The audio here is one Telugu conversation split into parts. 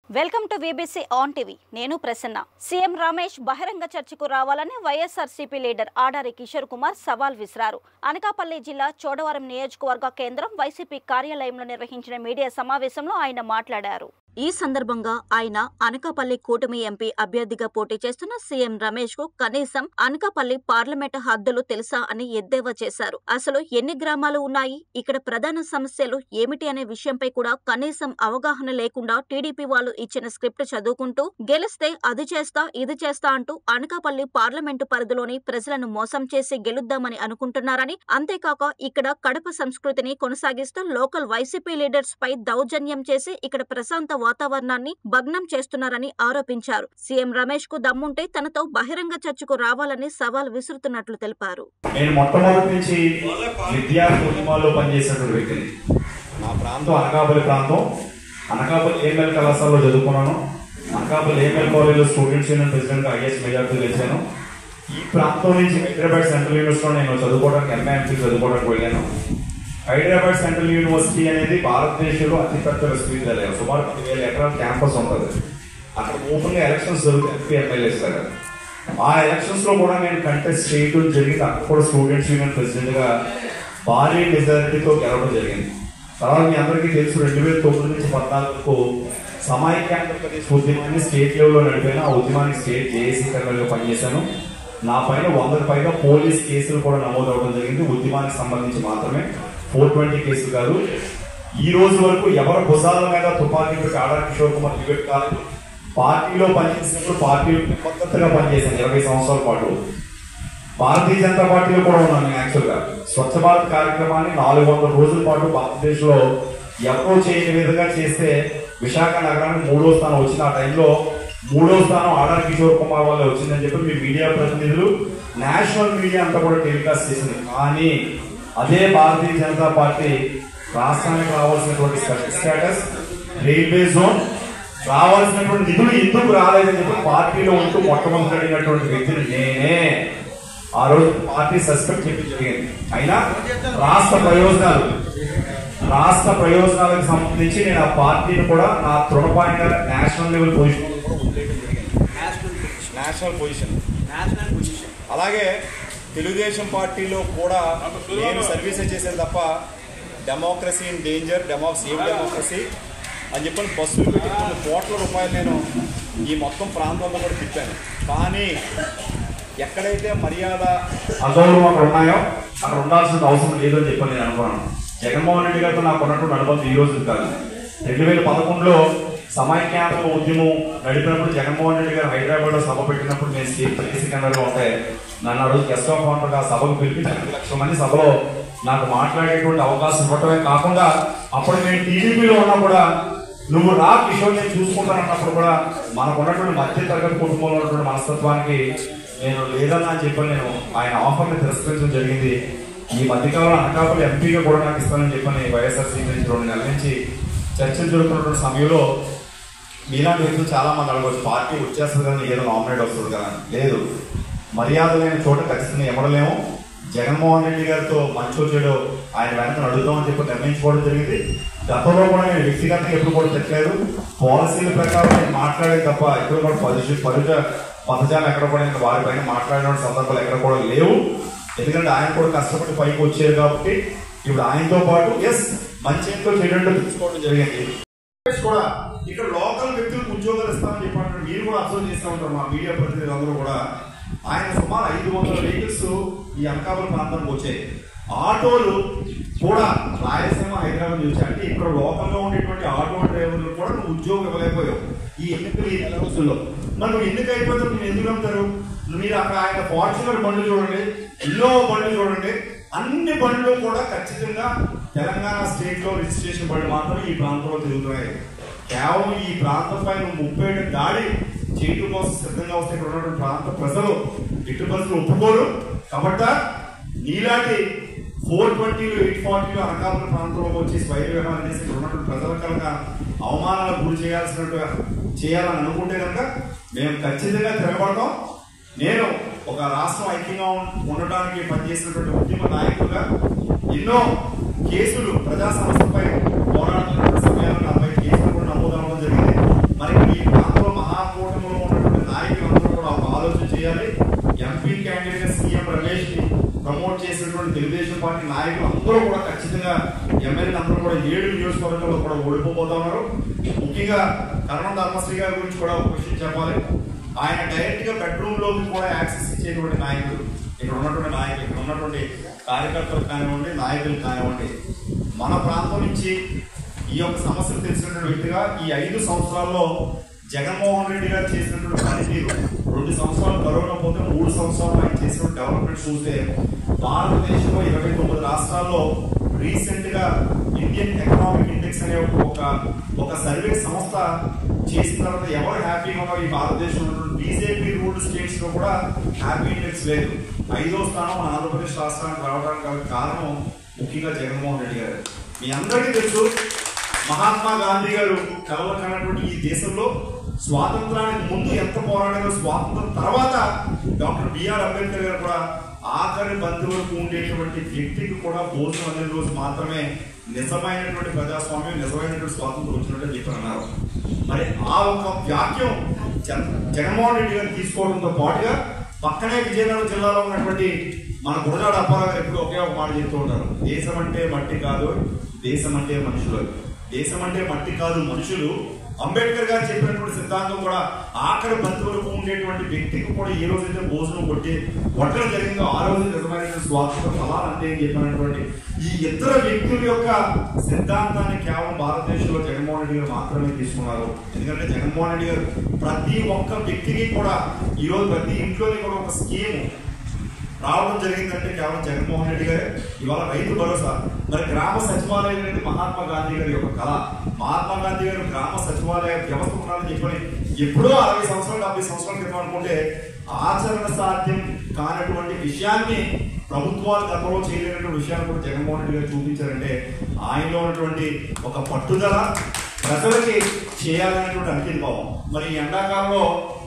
Welcome to VBC on TV నేను ప్రసన్న సీఎం రమేష్ బహిరంగ చర్చకు రావాలని వైఎస్ఆర్సీపీ లీడర్ ఆడారి కిషోర్ కుమార్ సవాల్ విసిరారు అనకాపల్లి జిల్లా చోడవరం నియోజకవర్గ కేంద్రం వైసీపీ కార్యాలయంలో నిర్వహించిన మీడియా సమావేశంలో ఆయన మాట్లాడారు ఈ సందర్భంగా ఆయన అనకాపల్లి కూటమి ఎంపీ అభ్యర్థిగా పోటీ చేస్తున్న సీఎం రమేష్ కు కనీసం అనకాపల్లి పార్లమెంటు హద్దులు తెలుసా అని ఎద్దేవా చేశారు అసలు ఎన్ని గ్రామాలు ఉన్నాయి ఇక్కడ ప్రధాన సమస్యలు ఏమిటి అనే విషయంపై కూడా కనీసం అవగాహన లేకుండా టీడీపీ వాళ్ళు ఇచ్చిన స్క్రిప్ట్ చదువుకుంటూ గెలిస్తే అది చేస్తా ఇది చేస్తా అంటూ అనకాపల్లి పార్లమెంటు పరిధిలోని ప్రజలను మోసం చేసి గెలుద్దామని అనుకుంటున్నారని అంతేకాక ఇక్కడ కడప సంస్కృతిని కొనసాగిస్తూ లోకల్ వైసీపీ లీడర్స్ పై దౌర్జన్యం చేసి ఇక్కడ ప్రశాంత వాతావరణాన్ని భగ్నం చేస్తున్నారని ఆరోపించారు సీఎం రమేష్ కు దమ్ముంటే తనతో బహిరంగ చర్చకు రావాలని సవాల్ విసురుతున్నట్లు తెలిపారు నేను మొట్టమొదటి నుంచి విద్యార్థి ఉద్యమాల్లో పనిచేసినటువంటి వ్యక్తిని నా ప్రాంతం అనకాపల్లి ప్రాంతం అనకాపల్లి ఏఎంఎల్ కళాశాలలో చదువుకున్నాను అనకాపల్లి ఏఎంఎల్ కాలేజ్లో స్టూడెంట్స్ యూనియన్ ప్రెసిడెంట్ ఐఎస్ మెజార్టీ గెలిచాను ఈ ప్రాంతం నుంచి హైదరాబాద్ సెంట్రల్ యూనివర్సిటీలో నేను చదువుకోవడానికి ఎంఏఎంసీ చదువుకోవడానికి వెళ్ళాను హైదరాబాద్ సెంట్రల్ యూనివర్సిటీ అనేది భారతదేశంలో అతిపెద్ద విశ్వవిద్యాలయం సుమారు పదివేల ఎకరాల క్యాంపస్ ఉంటుంది అక్కడ ఓపెన్ గా ఎలక్షన్స్ జరుగుతాయి ఎంపీ ఎమ్మెల్యేస్ లాగా ఆ ఎలక్షన్స్ లో కూడా నేను కంటెస్ట్ చేయడం జరిగింది అక్కడ కూడా స్టూడెంట్స్ యూనియన్ ప్రెసిడెంట్ గా భారీ మెజారిటీతో గెలవడం జరిగింది తర్వాత మీ అందరికీ తెలుసు రెండు వేల తొమ్మిది నుంచి పద్నాలుగుకు సమాఖ్య ఆంధ్రప్రదేశ్ ఉద్యమాన్ని స్టేట్ లెవెల్లో నడిపాను ఆ ఉద్యమానికి స్టేట్ జేఏసీ కర్నల్గా పనిచేశాను నా పైన వందకు పైగా పోలీస్ కేసులు కూడా నమోదు అవడం జరిగింది ఉద్యమానికి సంబంధించి మాత్రమే ఫోర్ ట్వంటీ కేసులు కాదు ఈ రోజు వరకు ఎవరి భుజాల మీద తుపాకీ పెట్టి ఆడారి కిషోర్ కుమార్ దిగట్ కాలేదు పార్టీలో పనిచేసినప్పుడు పార్టీలో నిబద్ధతగా పనిచేశాను ఇరవై సంవత్సరాల పాటు భారతీయ జనతా పార్టీలో కూడా ఉన్నాను నేను యాక్చువల్ గా స్వచ్ఛ భారత్ కార్యక్రమాన్ని నాలుగు వందల రోజుల పాటు భారతదేశంలో ఎవరో చేయని విధంగా చేస్తే విశాఖ నగరానికి మూడో స్థానం వచ్చిన ఆ టైంలో మూడో స్థానం ఆడారి కిషోర్ కుమార్ వల్ల వచ్చిందని చెప్పి మీ మీడియా ప్రతినిధులు నేషనల్ మీడియా అంతా కూడా టెలికాస్ట్ చేసింది కానీ అదే భారతీయ జనతా పార్టీ రాష్ట్రానికి రావాల్సినటువంటి స్పెషల్ స్టేటస్ రైల్వే జోన్ రావాల్సినటువంటి నిధులు ఎందుకు రాలేదని చెప్పి పార్టీలో ఉంటూ మొట్టమొదటి అడిగినటువంటి వ్యక్తిని నేనే ఆ రోజు పార్టీ సస్పెక్ట్ చెప్పి జరిగింది అయినా రాష్ట్ర ప్రయోజనాలు రాష్ట్ర ప్రయోజనాలకు సంబంధించి నేను ఆ పార్టీని కూడా నా తృణపాయంగా national level position national position national position అలాగే తెలుగుదేశం పార్టీలో కూడా నేను సర్వీస్ చేశాను తప్ప democracy in danger demo save democracy అని చెప్పని బస్సులు పెట్టి కొన్ని కోట్ల రూపాయలు నేను ఈ మొత్తం ప్రాంతంలో కూడా తిప్పాను కానీ ఎక్కడైతే మర్యాద అగౌరవం అక్కడ ఉన్నాయో అక్కడ ఉండాల్సిన అవసరం లేదని చెప్పని నేను అనుకున్నాను జగన్మోహన్ రెడ్డి గారితో నాకు ఉన్నటువంటి అనుభవం ఈ రోజు కాదు రెండు వేల పదకొండులో సమైక్యాంధ్ర ఉద్యమం నడిపినప్పుడు జగన్మోహన్ రెడ్డి గారు హైదరాబాద్ లో సభ పెట్టినప్పుడు నేను స్టేట్ ప్రెసిడెంట్ ఉంటే నన్ను ఆ రోజు గెస్ట్ ఆఫ్ ఆనర్ గా సభకు పిలిపించి ఐదు లక్షల మంది సభలో నాకు మాట్లాడేటువంటి అవకాశం ఇవ్వటమే కాకుండా అప్పుడు నేను టీడీపీలో ఉన్నా కూడా నువ్వు రా కిషోర్ నేను చూసుకుంటానన్నప్పుడు కూడా మనకు ఉన్నటువంటి మధ్య తరగతి కుటుంబంలో ఉన్నటువంటి మనస్తత్వానికి నేను లేదన్నా అని చెప్పి నేను ఆయన ఆఫర్ని తిరస్కరించడం జరిగింది ఈ మధ్యకాలంలో అనకాపల్లి ఎంపీగా కూడా నాకు ఇస్తానని చెప్పని వైఎస్ఆర్సీపీ నుంచి రెండు నెలల నుంచి చర్చలు జరుగుతున్నటువంటి సమయంలో మీలాంటి వ్యక్తులు చాలా మంది అడగవచ్చు పార్టీ వచ్చేస్తుంది కదా ఏదో నామినేట్ వస్తుంది కదా అని. లేదు మర్యాద లేని చోట ఖచ్చితంగా ఎవడలేము జగన్మోహన్ రెడ్డి గారితో మంచో చెడు ఆయన వెనక నడుద్దామని చెప్పి నిర్ణయించుకోవడం జరిగింది గతంలో కూడా నేను వ్యక్తిగతంగా ఎప్పుడు కూడా పెట్టలేదు పాలసీల ప్రకారం నేను మాట్లాడేది తప్ప ఎప్పుడు కూడా పరిచయ పరిచయ పదజాలు ఎక్కడ కూడా నేను వారి పైన మాట్లాడిన సందర్భాలు ఎక్కడ కూడా లేవు ఎందుకంటే ఆయన కూడా కష్టపడి పైకి వచ్చారు కాబట్టి ఇప్పుడు ఆయనతో పాటు ఎస్ మంచి ఎంతో చెడు తీసుకోవడం జరిగింది కూడా ఇక్కడ లోకల్ వ్యక్తులకు ఉద్యోగాలు ఇస్తామని చెప్పంటారు మీరు కూడా అబ్జర్వ్ చేస్తూ ఉంటారు మా మీడియా ప్రతినిధులు అందరూ కూడా ఆయన సుమారు ఐదు వందల వెహికల్స్ ఈ అనకాపల్లి ప్రాంతానికి వచ్చాయి ఆటోలు కూడా రాయలసీమ హైదరాబాద్ నుంచి అంటే ఇక్కడ లోకల్ గా ఉండేటువంటి ఆటో డ్రైవర్లు కూడా నువ్వు ఉద్యోగం ఇవ్వలేకపోయావు ఈ ఎన్నికలు ఈ నెల రోజుల్లో మరి నువ్వు ఎన్నిక అయిపోతే మీరు ఎందుకు నమ్ముతారు మీరు అక్కడ ఆయన ఫార్చునర్ బండ్లు చూడండి ఇన్నోవా బండ్లు చూడండి అన్ని బండ్లు కూడా ఖచ్చితంగా తెలంగాణ స్టేట్ లో రిజిస్ట్రేషన్ బండ్లు మాత్రమే ఈ ప్రాంతంలో తిరుగుతున్నాయి కేవలం ఈ ప్రాంతం పైన ముప్పై ఏడు దాడి చేయడం కోసం సిద్ధంగా వస్తే ఇక్కడ ఉన్నటువంటి ప్రాంత ప్రజలు ఇటు పరిస్థితులు ఒప్పుకోరు కాబట్టి నీలాంటి ఫోర్ ట్వంటీలు ఎయిట్ ఫార్టీలు అనకాపల్లి ప్రాంతంలో వచ్చి స్వైర విహారం చేసి ఇక్కడ ఉన్నటువంటి ప్రజల కనుక అవమానాలకు గురి చేయాల్సినట్టుగా చేయాలని అనుకుంటే కనుక మేము ఖచ్చితంగా తిరగబడతాం నేను ఒక రాష్ట్రం ఐక్యంగా ఉం- ఉండటానికి పనిచేసినటువంటి ఉద్యమ నాయకులుగా ఎన్నో కేసులు ప్రజా సంస్థపై పోరాడుతున్న సమయాల్లో నాపై కేసులు కూడా నమోదు అవ్వడం జరిగింది మరి ఈ ప్రాంతంలో మహాకూటమిలో ఉన్నటువంటి నాయకులందరూ కూడా ఒక ఆలోచన చేయాలి ఎంపీ క్యాండిడేట్ సీఎం రమేష్ ని ప్రమోట్ చేసినటువంటి తెలుగుదేశం పార్టీ నాయకులు అందరూ కూడా ఖచ్చితంగా ఎమ్మెల్యేలు అందరూ కూడా ఏడు నియోజకవర్గాల్లో కూడా ఓడిపోబోతా ఉన్నారు ముఖ్యంగా కరణం ధర్మశ్రీ గారి గురించి కూడా ఒక విషయం చెప్పాలి ఆయన డైరెక్ట్ గా బెడ్రూమ్ లోకి కూడా యాక్సెస్ ఇచ్చేటువంటి నాయకుడు ఇక్కడ ఉన్నటువంటి నాయకులు ఇక్కడ ఉన్నటువంటి కార్యకర్తలు కానివ్వండి నాయకులు కానివ్వండి మన ప్రాంతం నుంచి ఈ యొక్క సమస్యలు తెలిసినటువంటి వ్యక్తిగా ఈ ఐదు సంవత్సరాల్లో జగన్మోహన్ రెడ్డి గారు చేసినటువంటి పనితీరు రెండు సంవత్సరాలు కరోనా పోతే మూడు సంవత్సరాలు ఆయన చేసిన డెవలప్మెంట్ చూస్తే భారతదేశంలో ఇరవై తొమ్మిది రాష్ట్రాల్లో రీసెంట్ గా ఇండియన్ ఎకనామిక్ ఇండెక్స్ అనే ఒక ఒక సర్వే సంస్థ చేసిన తర్వాత ఎవరు హ్యాపీగా ఉన్నారు ఈ భారతదేశంలో బీజేపీ రూల్డ్ స్టేట్స్ లో కూడా హ్యాపీ ఇండెక్స్ లేదు ఐదో స్థానం మన ఆంధ్రప్రదేశ్ రాష్ట్రానికి రావడానికి గల కారణం ముఖ్యంగా జగన్మోహన్ రెడ్డి గారు మీ అందరికీ తెలుసు మహాత్మా గాంధీ గారు కలవకన్నటువంటి ఈ దేశంలో స్వాతంత్రానికి ముందు ఎంత పోరాడారో స్వాతంత్రం తర్వాత డాక్టర్ బిఆర్ అంబేద్కర్ గారు కూడా ఆఖరి బంతి వరకు ఉండేటువంటి వ్యక్తికి కూడా భోజనం అనే రోజు మాత్రమే నిజమైనటువంటి ప్రజాస్వామ్యం నిజమైనటువంటి స్వాతంత్రం వచ్చినట్టు చెప్పి అన్నారు మరి ఆ ఒక వాక్యం జగ- జగన్మోహన్ రెడ్డి గారు తీసుకోవడంతో పాటుగా పక్కనే విజయనగరం జిల్లాలో ఉన్నటువంటి మన గురజాడ అప్పారావు గారు ఎప్పుడు ఒకే ఒక మాట చెప్తూ ఉంటారు దేశం అంటే మట్టి కాదు దేశం అంటే మనుషులు దేశం అంటే మట్టి కాదు మనుషులు అంబేద్కర్ గారు చెప్పినటువంటి సిద్ధాంతం కూడా ఆఖరి బంతి వరకు ఉండేటువంటి వ్యక్తికి కూడా ఏ రోజైతే భోజనం కొట్టి కొట్టడం జరిగిందో ఆ రోజు నిజమైన స్వాతంత్రం ఫలాలు అంతే అని చెప్పినటువంటి ఈ ఇద్దరు వ్యక్తుల యొక్క సిద్ధాంతాన్ని కేవలం భారతదేశంలో జగన్మోహన్ రెడ్డి గారు మాత్రమే తీసుకున్నారు ఎందుకంటే జగన్మోహన్ రెడ్డి గారు ప్రతి ఒక్క వ్యక్తికి కూడా ఈ రోజు ప్రతి ఇంట్లోని కూడా ఒక స్కీమ్ రావడం జరిగిందంటే కేవలం జగన్మోహన్ రెడ్డి గారే ఇవాళ రైతు భరోసా మరి గ్రామ సచివాలయం అనేది మహాత్మా గాంధీ గారి యొక్క కళ మహాత్మా గాంధీ గారు గ్రామ సచివాలయ వ్యవస్థ ఉండాలని చెప్పని ఎప్పుడో అరవై సంవత్సరాలు డెబ్బై సంవత్సరాల క్రితం అనుకుంటే ఆచరణ సాధ్యం కానటువంటి విషయాన్ని ప్రభుత్వాలు గతంలో చేయలేనటువంటి విషయాన్ని కూడా జగన్మోహన్ రెడ్డి గారు చూపించారంటే ఆయనలో ఉన్నటువంటి ఒక పట్టుదల ప్రజలకి చేయాలనేటువంటి అంకిత భావం మరి ఈ ఎండాకాలంలో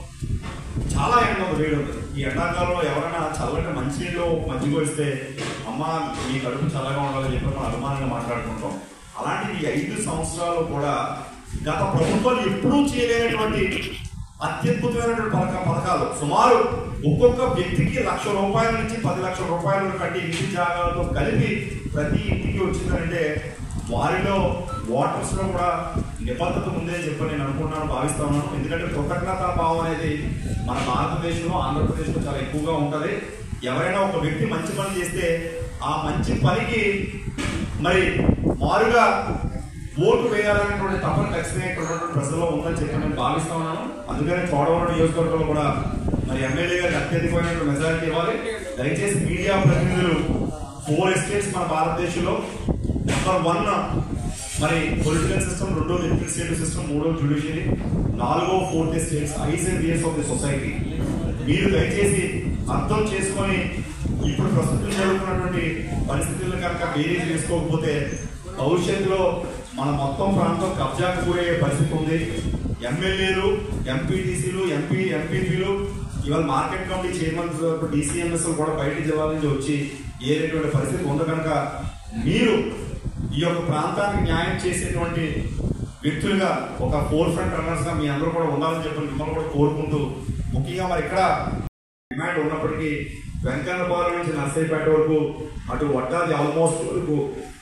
చాలా ఎండ ఉంది వేడి ఉంది ఈ ఎండాకాలంలో ఎవరైనా చల్లటి మంచినీళ్ళు మజ్జిగ వస్తే అమ్మ మీ కడుపు చల్లగా ఉండాలని చెప్పి మనం అనుమానంగా మాట్లాడుకుంటాం అలాంటి ఈ ఐదు సంవత్సరాలు కూడా గత ప్రభుత్వాలు ఎప్పుడూ చేయలేనటువంటి అత్యద్భుతమైనటువంటి పథక పథకాలు సుమారు ఒక్కొక్క వ్యక్తికి లక్ష రూపాయల నుంచి పది లక్షల రూపాయలు కట్టి ఇంటి జాగాలతో కలిపి ప్రతి ఇంటికి వచ్చిందంటే వారిలో ఓటర్స్ లో కూడా నిబద్ధత ఉందే అని చెప్పి నేను అనుకుంటున్నాను భావిస్తా ఉన్నాను ఎందుకంటే కృతజ్ఞతా భావం అనేది మన భారతదేశంలో ఆంధ్రప్రదేశ్లో చాలా ఎక్కువగా ఉంటది ఎవరైనా ఒక వ్యక్తి మంచి పని చేస్తే ఆ మంచి పనికి మరి మారుగా ఓటు వేయాలనేటువంటి తపన ఖచ్చితంగా ఇక్కడ ఉన్నటువంటి ప్రజల్లో ఉందని చెప్పి నేను భావిస్తా ఉన్నాను అందుకని చోడవరం నియోజకవర్గంలో కూడా మరి ఎమ్మెల్యే గారికి అత్యధికమైనటువంటి మెజారిటీ ఇవ్వాలి దయచేసి మీడియా ప్రతినిధులు ఫోర్ ఎస్టేట్స్ మన భారతదేశంలో నెంబర్ వన్ మరి పొలిటికల్ సిస్టమ్ రెండో లెజిస్లేటివ్ సిస్టమ్ మూడో జ్యుడిషియరీ నాలుగో fourth states eyes and ears of the society మీరు దయచేసి అర్థం చేసుకొని ఇప్పుడు ప్రస్తుతం జరుగుతున్నటువంటి పరిస్థితులను కనుక బేరీజ్ చేసుకోకపోతే భవిష్యత్తులో మన మొత్తం ప్రాంతం కబ్జాకు గురయ్యే పరిస్థితి ఉంది ఎమ్మెల్యేలు ఎంపీటీసీలు ఎంపీ ఎంపీపీలు ఇవాళ మార్కెట్ కమిటీ చైర్మన్ డీసీఎంఎస్ కూడా బయట జిల్లాల నుంచి వచ్చి ఏరేటువంటి పరిస్థితి ఉంది కనుక మీరు ఈ యొక్క ప్రాంతానికి న్యాయం చేసేటువంటి వ్యక్తులుగా ఒక ఫోర్ ఫ్రంట్ రన్నర్స్ గా మీ అందరూ కూడా ఉండాలని చెప్పి మిమ్మల్ని కూడా కోరుకుంటూ ముఖ్యంగా మరి ఇక్కడ డిమాండ్ ఉన్నప్పటికీ వెంకన్నపాలెం నుంచి నర్సరీపేట వరకు అటు వడ్డాది ఆల్మోస్ట్ వరకు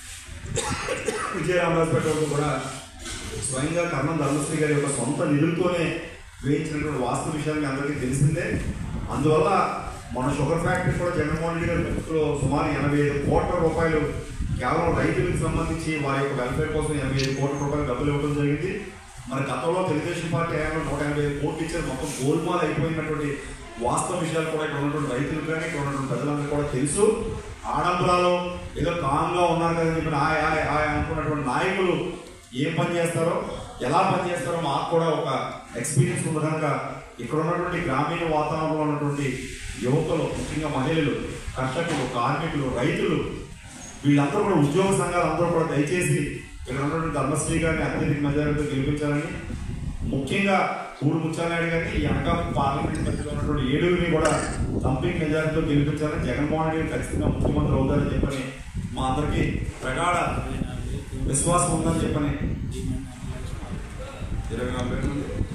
విజయరామరాజుపేట వరకు కూడా స్వయంగా కర్ణం ధర్మశ్రీ గారి యొక్క సొంత నిధులతోనే వేయించినటువంటి వాస్తు విషయాన్ని అందరికీ తెలిసిందే అందువల్ల మన షుగర్ ఫ్యాక్టరీ కూడా జగన్మోహన్ రెడ్డి గారి ప్రభుత్వంలో సుమారు ఎనభై ఐదు కోట్ల రూపాయలు కేవలం రైతులకు సంబంధించి వారి యొక్క వెల్ఫేర్ కోసం ఎనభై ఐదు కోట్ల రూపాయలు డబ్బులు ఇవ్వడం జరిగింది మరి గతంలో తెలుగుదేశం పార్టీ హయాంలో నూట ఎనభై ఐదు కోట్లు ఇచ్చారు మొత్తం గోల్మాల్ అయిపోయినటువంటి వాస్తవ విషయాలు కూడా ఇక్కడ ఉన్నటువంటి రైతులకు కానీ ఇక్కడ ఉన్నటువంటి ప్రజలందరికీ కూడా తెలుసు ఆడంబరాలు ఏదో కామ్గా ఉన్నారు కదా చెప్పిన ఆయ్ ఆయ్ ఆయ్ అనుకున్నటువంటి నాయకులు ఏం పని చేస్తారో ఎలా పని చేస్తారో మాకు కూడా ఒక ఎక్స్పీరియన్స్ ఉంది కనుక ఇక్కడ ఉన్నటువంటి గ్రామీణ వాతావరణంలో ఉన్నటువంటి యువకులు ముఖ్యంగా మహిళలు కర్షకులు కార్మికులు రైతులు వీళ్ళందరూ కూడా ఉద్యోగ సంఘాలు అందరూ కూడా దయచేసి ఇక్కడ ఉన్నటువంటి ధర్మశ్రీ గారిని అత్యధిక మెజారిటీతో గెలిపించాలని ముఖ్యంగా కూడు ముచ్చానాయుడు గారిని ఈ అనకాపల్లి పార్లమెంట్ పరిధిలో ఉన్నటువంటి ఏడుగురిని కూడా తంపింగ్ మెజారిటీతో గెలిపించాలని జగన్మోహన్ రెడ్డి గారు ఖచ్చితంగా ముఖ్యమంత్రి అవుతారని చెప్పని మా అందరికీ ప్రగాఢ విశ్వాసం ఉందని చెప్పని ఇరవై నాలుగు వేల మంది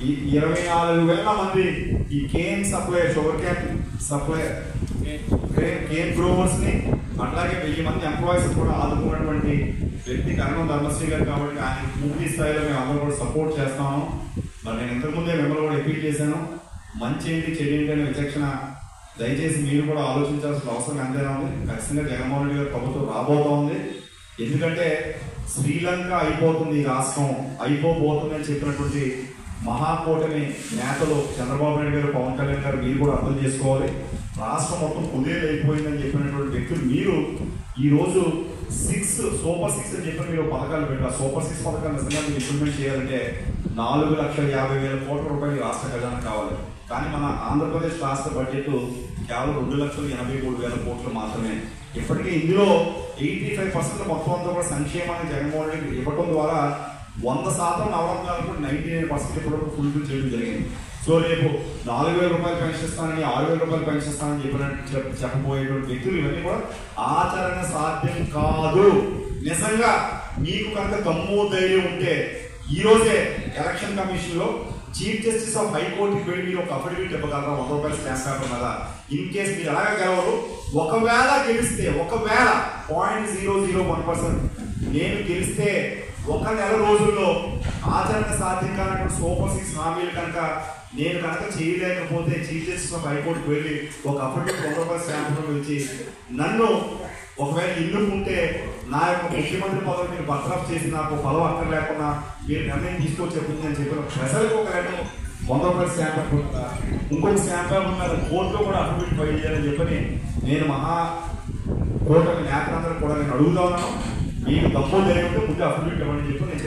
ఈ ఇరవై నాలుగు వేల మంది ఈ cane supply sugar cane supply cane growers ని అట్లాగే వెయ్యి మంది ఎంప్లాయీస్ కూడా ఆదుకున్నటువంటి వ్యక్తి కరణం ధర్మశ్రీ గారు కాబట్టి ఆయన పూర్తి స్థాయిలో మేము అందరూ కూడా సపోర్ట్ చేస్తాము మరి నేను ఇంతకుముందే మిమ్మల్ని కూడా అపీల్ చేశాను మంచి ఏంటి చెడు ఏంటి అనే విచక్షణ దయచేసి మీరు కూడా ఆలోచించాల్సిన అవసరం ఎంతైనా ఉంది ఖచ్చితంగా జగన్మోహన్ రెడ్డి గారి ప్రభుత్వం రాబోతోంది ఎందుకంటే శ్రీలంక అయిపోతుంది ఈ రాష్ట్రం అయిపోబోతుంది అని చెప్పినటువంటి మహాకూటమి నేతలు చంద్రబాబు నాయుడు గారు పవన్ కళ్యాణ్ గారు మీరు కూడా అర్థం చేసుకోవాలి రాష్ట్రం మొత్తం కుదేలు అయిపోయిందని చెప్పినటువంటి వ్యక్తులు మీరు ఈ రోజు సిక్స్ సూపర్ సిక్స్ అని చెప్పి మీరు పథకాలు పెట్టారు సూపర్ సిక్స్ పథకాలు నిజంగా మీరు ఇంప్లిమెంట్ చేయాలంటే నాలుగు లక్షల యాభై వేల కోట్ల రూపాయలు ఈ రాష్ట్ర ఖజానా కావాలి కానీ మన ఆంధ్రప్రదేశ్ రాష్ట్ర బడ్జెట్ కేవలం రెండు లక్షల ఎనభై మూడు వేల కోట్లు మాత్రమే ఇప్పటికే ఇందులో ఎయిటీ ఫైవ్ పర్సెంట్ మొత్తం అంతా కూడా సంక్షేమాన్ని జగన్మోహన్ రెడ్డి ఇవ్వడం ద్వారా వంద శాతం నవరత్నాలకు నైన్టీ నైన్ పర్సెంట్ ఇప్పటివరకు ఫుల్ఫిల్ చేయడం జరిగింది సో రేపు నాలుగు వేల రూపాయలు పెన్షన్ ఇస్తానని ఆరు వేల రూపాయలు పెన్షన్ ఇస్తానని చెప్పినట్టు చెప్- చెప్పబోయేటువంటి వ్యక్తులు ఇవన్నీ కూడా ఆచరణ సాధ్యం కాదు నిజంగా మీకు కనుక దమ్ము ధైర్యం ఉంటే ఈ రోజే ఎలక్షన్ కమిషన్ లో చీఫ్ జస్టిస్ ఆఫ్ హైకోర్టుకి వెళ్ళి మీరు ఒక అఫిడవిట్ ఇవ్వగలరా వంద రూపాయల స్టాంప్ పేపర్ మీద ఇన్ కేస్ మీరు ఎలాగ గెలవరు ఒకవేళ గెలిస్తే ఒకవేళ point zero zero one percent నేను గెలిస్తే ఒక నెల రోజుల్లో ఆచరణ సాధ్యం కానటువంటి సూపర్ సిక్స్ హామీలు కనుక నేను కనుక చేయలేకపోతే చీఫ్ జస్టిస్ ఆఫ్ హైకోర్టుకి వెళ్ళి ఒక అఫిడవిట్ వంద రూపాయల స్టాంప్ ఇచ్చి నన్ను ఒకవేళ ఎన్నుకుంటే నా యొక్క ముఖ్యమంత్రి పదవి మీరు బర్తరఫ్ చేసి నాకు పదవి అక్కర్ లేకుండా మీరు నిర్ణయం తీసుకొచ్చే ముందు అని చెప్పిన ప్రజలకు ఒక లెటర్ వంద రూపాయల స్టాంప్ ఇంకొక స్టాంప్ ఉన్నారు కోర్టులో కూడా అఫిడవిట్ ఫైల్ చేయాలని చెప్పని నేను మహా కోర్టు నేతలందరూ కూడా నేను అడుగుతా ఉన్నాను మీకు తప్పు లేకుంటే ముందు అఫిడవిట్ ఇవ్వని చెప్పి నేను